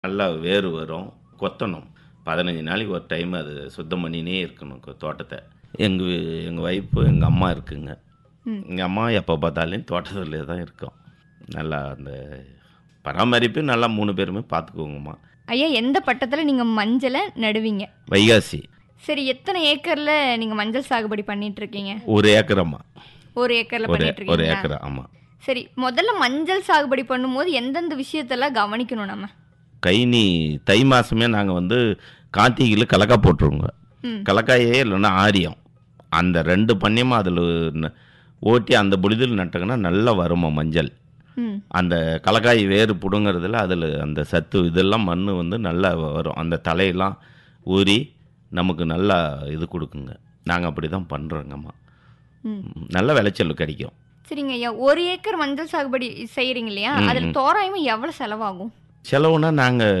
நல்லா வேர் வரும் கொத்தணும் பதினஞ்சு நாளைக்கு ஒரு டைம் அது சுத்தம் பண்ணினே இருக்கணும் கொ- தோட்டத்தை எங்கள் எங்கள் ஒய்ஃபு எங்கள் அம்மா இருக்குங்க ம். எங்கள் அம்மா எப்போ பார்த்தாலும் தோட்டத்திலே தான் இருக்கோம் நல்லா அந்த பராமரிப்பு நல்லா மூணு பேருமே பார்த்துக்குவோங்கம்மா ஐயா எந்த பட்டத்தில் நீங்கள் மஞ்சளை நடுவீங்க வைகாசி சரி எத்தனை ஏக்கரில் நீங்கள் மஞ்சள் சாகுபடி பண்ணிட்டு இருக்கீங்க ஒரு ஏக்கரம்மா ஒரு ஏக்கரில் ஒரு பண்ணிட்டு ஒரு இருக்கீங்க ஏக்கரா ஆமாம் சரி முதல்ல மஞ்சள் சாகுபடி பண்ணும்போது எந்தெந்த விஷயத்தெல்லாம் கவனிக்கணும் நம்ம கைனி தை மாதமே நாங்கள் வந்து கார்த்திகையில் கலக்கா போட்டுருவோங்க ம் கலக்காயே இல்லைன்னா ஆரியம் அந்த ரெண்டு பண்ணியமும் அதில் ஓட்டி அந்த புளிதில் நட்டங்கன்னா நல்லா வருமா மஞ்சள் ம் அந்த கலக்காய் வேறு பிடுங்கிறதுல அதில் அந்த சத்து இதெல்லாம் மண் வந்து நல்லா வரும் அந்த தலையெல்லாம் ஊறி நமக்கு நல்லா இது கொடுக்குங்க நாங்கள் அப்படி தான் பண்ணுறோங்கம்மா ம் நல்ல விளைச்சல் கிடைக்கும் சரிங்க ஐயா ஒரு ஏக்கர் மஞ்சள் சாகுபடி செய்கிறீங்க இல்லையா ம், அதில் ம். தோராயமாக எவ்வளோ செலவாகும் செலவுனா நாங்கள்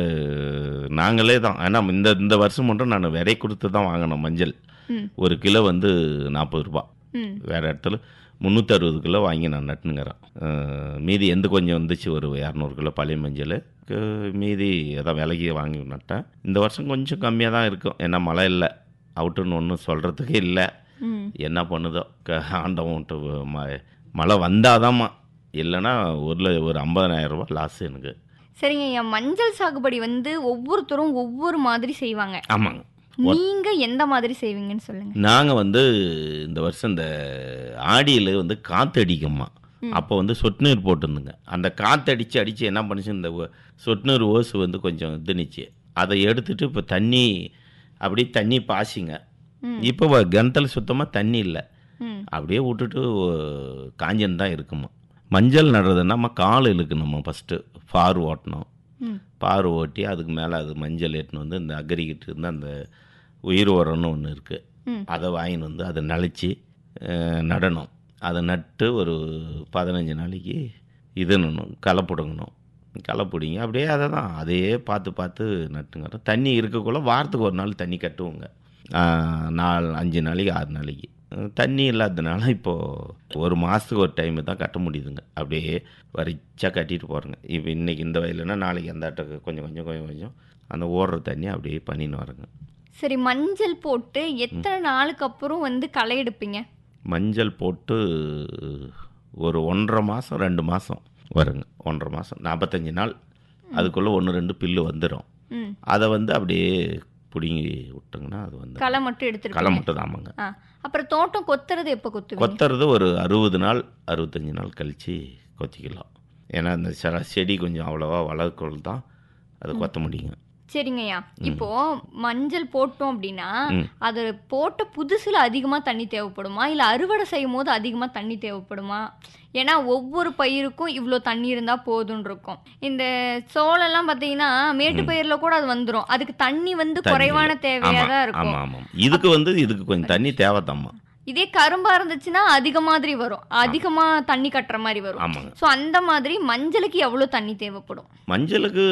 நாங்களே தான் ஏன்னா இந்த இந்த வருஷம் மட்டும் நான் விதை கொடுத்து தான் வாங்கினோம் மஞ்சள் ம் ஒரு கிலோ வந்து நாற்பது ரூபா ம் வேறு இடத்துல முந்நூற்றறுபது கிலோ வாங்கி நான் நட்டுனுங்கிறேன் அஹ், மீதி எந்த கொஞ்சம் வந்துச்சு ஒரு இரநூறு கிலோ பழைய மஞ்சள் கு- மீதி ஏதோ விலைக்கு வாங்கி நட்டேன் இந்த வருஷம் கொஞ்சம் கம்மியாக தான் இருக்கும் ஏன்னா மழை இல்லை அவுட்டுன்னு ஒன்றும் சொல்கிறதுக்கே இல்லை ம் என்ன பண்ணுதோ க ஆண்டவன்ட்டு ம மழை வந்தாதாம்மா இல்லைன்னா ஒரு ஒரு ஐம்பதனாயிரம் ரூபாய் லாஸ் எனக்கு சரிங்க ஐயா மஞ்சள் சாகுபடி வந்து ஒவ்வொருத்தரும் ஒவ்வொரு மாதிரி செய்வாங்க ஆமாங்க நீங்க எந்த மாதிரி செய்வீங்கன்னு சொல்லுங்க நாங்கள் வந்து இந்த வருஷம் இந்த ஆடியில் வந்து காற்றடிக்கும்மா ம். அப்போ வந்து சொட்டு நீர் போட்டிருந்துங்க அந்த காற்றடிச்சு அடித்து என்ன பண்ணுச்சு இந்த ஒ- சொட்டு நீர் ஓசு வந்து கொஞ்சம் இதுனிச்சு அதை எடுத்துட்டு இப்போ தண்ணி அப்படியே தண்ணி பாசிங்க ம் இப்போ வ- கிணத்துல சுத்தமாக தண்ணி இல்லை ம் அப்படியே விட்டுட்டு ஒ- காஞ்சன் தான் இருக்குமா மஞ்சள் நடுறதுன்னா நம்ம கால் இழுக்கணுமா ஃபஸ்ட்டு ஃபார் ஓட்டணும் ம் பார் ஓட்டி அதுக்கு மேலே அது மஞ்சள் ஏற்றுன்னு வந்து இந்த அக்ரிகிட்டு இருந்து அந்த உயிர் உரம்னு ஒன்று இருக்குது ம் அதை வாங்கின்னு வந்து அதை நனைச்சி அஹ், நடணும் அதை நட்டு ஒரு பதினஞ்சு நாளைக்கு இது பண்ணணும் களை பிடுங்கணும் களை பிடிங்க அப்படியே அதை தான் அதையே பார்த்து பார்த்து நட்டுங்க தண்ணி இருக்கக்குள்ள வாரத்துக்கு ஒரு நாள் தண்ணி கட்டுவோங்க அஹ், நாலு அஞ்சு நாளைக்கு ஆறு நாளைக்கு அஹ், தண்ணி இல்லாததுனால இப்போது ஒரு மாதத்துக்கு ஒரு டைம் தான் கட்ட முடியுதுங்க அப்படியே வரிச்சா கட்டிட்டு போகிறேங்க இப்போ இன்றைக்கி இந்த வயலுனா நாளைக்கு அந்த ஆட்டுக்கு கொஞ்சம் கொஞ்சம் கொஞ்சம் கொஞ்சம் அந்த ஓடுற தண்ணி அப்படியே பண்ணின்னு வரேங்க சரி மஞ்சள் போட்டு எத்தனை நாளுக்கு அப்புறம் வந்து களை எடுப்பீங்க மஞ்சள் போட்டு ஒரு ஒன்றரை மாதம் ரெண்டு மாதம் வருங்க ஒன்றரை மாதம் நாற்பத்தஞ்சு நாள் அதுக்குள்ளே ஒன்று ரெண்டு பில்லு வந்துடும் ம் அதை வந்து அப்படியே பிடுங்கி விட்டோங்கன்னா அது வந்து களை மட்டும் களை எடுத்துருப்பீங்க மட்டும் தாமாங்க ஆ அப்புறம் தோட்டம் கொத்துறது எப்போ கொத்துவீங்க கொத்துறது ஒரு அறுபது நாள் அறுபத்தஞ்சு நாள் கழித்து கொத்திக்கலாம் ஏன்னா இந்த செ- செடி கொஞ்சம் அவ்வளோவா வளர்க்கறது தான் அது கொத்த முடியுங்க சரிங்கய்யா இப்போ மஞ்சள் போட்டோம் அப்படின்னா ம். அது போட்ட புதுசுல அதிகமா தண்ணி தேவைப்படுமா இல்ல அறுவடை செய்யும் போது அதிகமா தண்ணி தேவைப்படுமா ஏன்னா ஒவ்வொரு பயிருக்கும் இவ்வளோ தண்ணி இருந்தா போதும்னு இருக்கும் இந்த சோளம்லாம் பார்த்தீங்கன்னா மேட்டு பயிர்ல கூட அது வந்துடும் அதுக்கு தண்ணி வந்து தண்ணி குறைவான இல்லை. தேவையா ஆமா தான் இருக்கும் ஆமாம் ஆமாம் இதுக்கு வந்து இதுக்கு கொஞ்சம் தண்ணி தேவைத்தாம்மா இதே கரும்பா இருந்துச்சுன்னா அதிக மாதிரி வரும் அதிகமா தண்ணி கட்டுற மாதிரி வரும் ஆமாங்க ஸோ அந்த மாதிரி மஞ்சளுக்கு எவ்வளோ தண்ணி தேவைப்படும் மஞ்சளுக்கு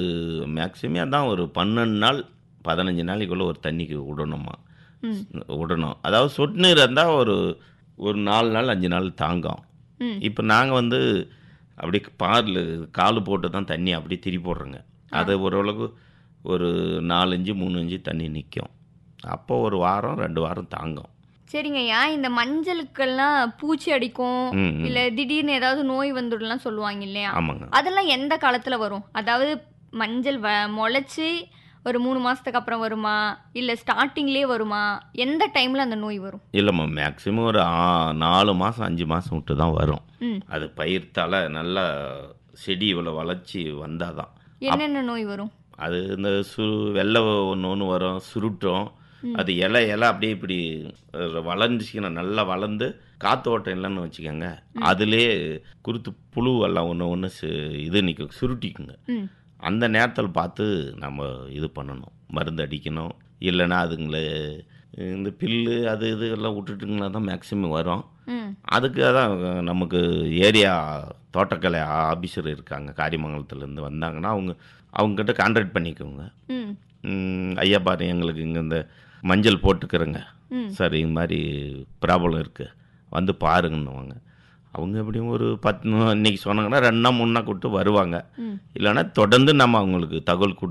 மேக்ஸிமம் தான் ஒரு பன்னெண்டு நாள் பதினஞ்சு நாளைக்குள்ளே ஒரு தண்ணிக்கு விடணுமா ம் விடணும் அதாவது சொட்டு நீர் இருந்தால் ஒரு ஒரு நாலு நாள் அஞ்சு நாள் தாங்கும் ம் இப்போ நாங்கள் வந்து அப்படி பாரில் கால் போட்டு தான் தண்ணி அப்படியே திரி போடுறோங்க அது ஓரளவுக்கு ஒரு நாலு இஞ்சு மூணு இஞ்சு தண்ணி நிற்கும் அப்போ ஒரு வாரம் ரெண்டு வாரம் தாங்கும் சரிங்கய்யா இந்த மஞ்சளுக்கெல்லாம் பூச்சி அடிக்கும் ம், ம். இல்ல திடீர்னு ஏதாவது நோய் வந்துடலாம் சொல்லுவாங்க இல்லையா ஆமாங்க அதெல்லாம் எந்த காலத்துல வரும் அதாவது மஞ்சள் வ முளைச்சி ஒரு மூணு மாசத்துக்கு அப்புறம் வருமா இல்ல ஸ்டார்டிங்லயே வருமா எந்த டைம்ல அந்த நோய் வரும் இல்லைம்மா மேக்ஸிமம் ஒரு ஆ- நாலு மாதம் அஞ்சு மாதம் விட்டு தான் வரும் ம் அது பயிர் தலை நல்லா செடி இவ்வளோ வளர்ச்சி வந்தால் தான் என்னென்ன நோய் வரும் அது இந்த சு வெள்ளை ஒன்று ஒன்று வரும் சுருட்டும் அது இலை இலை அப்படியே இப்படி அஹ், வளர்ந்துச்சுன்னா நல்லா வளர்ந்து காத்தோட்டம் இல்லைன்னு வச்சுக்கோங்க அதுலேயே குருத்து புழு எல்லாம் ஒன்று ஒன்று இது நிற்கும் சுருட்டிக்குங்க ம் அந்த நேரத்தில் பார்த்து நம்ம இது பண்ணணும் மருந்து அடிக்கணும் இல்லைன்னா அதுங்களை இந்த பில்லு அது இது எல்லாம் விட்டுட்டுங்கன்னா தான் மேக்ஸிமம் வரும் ம் அதுக்கு தான் நமக்கு ஏரியா தோட்டக்கலை ஆஃபீஸர் இருக்காங்க காரியமங்கலத்துலேருந்து வந்தாங்கன்னா அவங்க அவங்ககிட்ட கான்ட்ராக்ட் பண்ணிக்கோங்க ம் ம், ஐயா பாரு எங்களுக்கு இங்கே இந்த மஞ்சள் போட்டுக்கிறேங்க ம் சார் இது மாதிரி ப்ராப்ளம் இருக்குது வந்து பாருங்கன்னுவாங்க அவங்க எப்படியும் ஒரு பத்து இன்னைக்கு சொன்னாங்கன்னா ரெண்டு நாள் மூணு நாள் கூப்பிட்டு வருவாங்க ம் இல்லைன்னா தொடர்ந்து நம்ம அவங்களுக்கு தகவல் கொடு